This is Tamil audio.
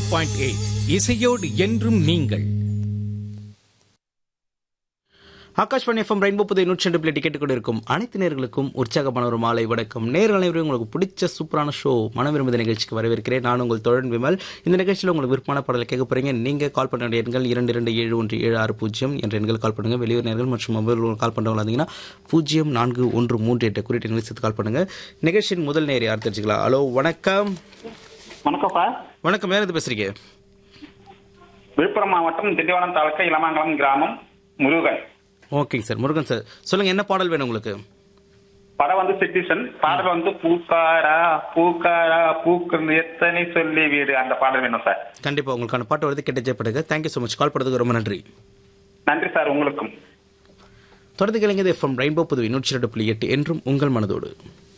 பாயிண்ட் எயிட் இசையோடு என்றும் நீங்கள் ஆகாஷ்வாணி எஃப்எம் ரெயின்போ புதை நூற்றி ரெண்டு பிள்ளை கேட்டுக் கொண்டிருக்கும் அனைத்து நேர்களுக்கும் உற்சாகமான ஒரு மாலை வணக்கம் நேர்கள் அனைவரும் உங்களுக்கு பிடிச்ச சூப்பரான ஷோ மனம் விரும்புத நிகழ்ச்சிக்கு வரவேற்கிறேன் நான் உங்கள் தோழன் விமல் இந்த நிகழ்ச்சியில் உங்களுக்கு விருப்பமான பாடலை கேட்க போறீங்க நீங்க கால் பண்ண வேண்டிய எண்கள் இரண்டு இரண்டு ஏழு ஒன்று ஏழு ஆறு பூஜ்ஜியம் என்ற எண்கள் கால் பண்ணுங்க வெளியூர் நேர்கள் மற்றும் மொபைல் கால் பண்ணுறவங்க இருந்தீங்கன்னா பூஜ்ஜியம் நான்கு ஒன்று மூன்று என்ற குறிப்பிட்ட எண்களை சேர்த்து கால் பண்ணுங்க நிகழ்ச்சியின் முதல் நேர் யார் தெரிஞ்சுக்கலாம் ஹலோ வணக்கம் வணக்கம் சார் வணக்கம் யார் இது பேசுறீங்க விழுப்புரம் மாவட்டம் திண்டிவனம் தாலுக்கா இளமாங்கலம் கிராமம் முருகன் ஓகேங்க சார் முருகன் சார் சொல்லுங்க என்ன பாடல் வேணும் உங்களுக்கு படம் வந்து சிட்டிசன் பாடல் வந்து பூக்காரா பூக்காரா பூக்குன்னு எத்தனை சொல்லி வீடு அந்த பாடல் வேணும் சார் கண்டிப்பா உங்களுக்கான பாட்டு வருது கேட்டு ஜெயப்படுங்க தேங்க்யூ ஸோ மச் கால் பண்ணதுக்கு ரொம்ப நன்றி நன்றி சார் உங்களுக்கும் தொடர்ந்து கிழங்கு எஃப்எம் ரெயின்போ புதுவை நூற்றி ரெண்டு புள்ளி எட்டு என்றும் உங்கள் மனதோடு